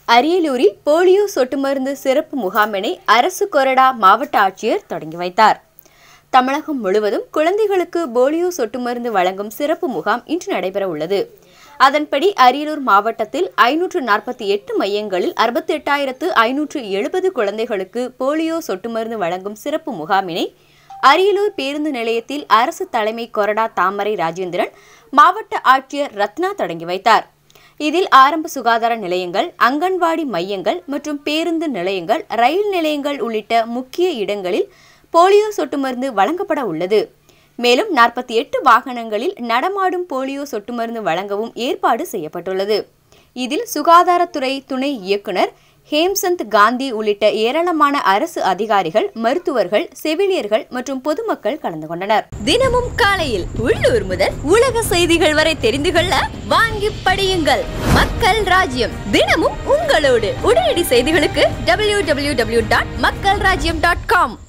அரியலூரில் போலியோ சொட்டு மருந்து சிறப்பு முகாமினை அரசு கொறடா மாவட்ட ஆட்சியர் தொடங்கி வைத்தார் தமிழகம் முழுவதும் குழந்தைகளுக்கு போலியோ சொட்டு மருந்து வழங்கும் சிறப்பு முகாம் இன்று நடைபெற உள்ளது அதன்படி அரியலூர் மாவட்டத்தில் ஐநூற்று நாற்பத்தி எட்டு மையங்களில் அறுபத்தி எட்டாயிரத்து ஐநூற்று எழுபது குழந்தைகளுக்கு போலியோ சொட்டு மருந்து வழங்கும் சிறப்பு முகாமினை அரியலூர் பேருந்து நிலையத்தில் அரசு தலைமை கொறடா தாமரை ராஜேந்திரன் மாவட்ட ஆட்சியர் ரத்னா தொடங்கி வைத்தார் இதில் ஆரம்ப சுகாதார நிலையங்கள் அங்கன்வாடி மையங்கள் மற்றும் பேருந்து நிலையங்கள் ரயில் நிலையங்கள் உள்ளிட்ட முக்கிய இடங்களில் போலியோ சொட்டு மருந்து வழங்கப்பட உள்ளது மேலும் நாற்பத்தி எட்டு வாகனங்களில் நடமாடும் போலியோ சொட்டு மருந்து வழங்கவும் ஏற்பாடு செய்யப்பட்டுள்ளது இதில் சுகாதாரத்துறை துணை இயக்குனர் ஹேம்சந்த் காந்தி உள்ளிட்ட ஏராளமான அரசு அதிகாரிகள் மருத்துவர்கள் செவிலியர்கள் மற்றும் பொதுமக்கள் கலந்து கொண்டனர் தினமும் காலையில் உள்ளூர் முதல் உலக செய்திகள் வரை தெரிந்து கொள்ள வாங்கி படியுங்கள் மக்கள் ராஜ்யம் தினமும் உங்களோடு உடனடி செய்திகளுக்கு டபிள்யூ டபிள்யூ டபிள்யூ டாட் மக்கள் ராஜ்யம் டாட் காம்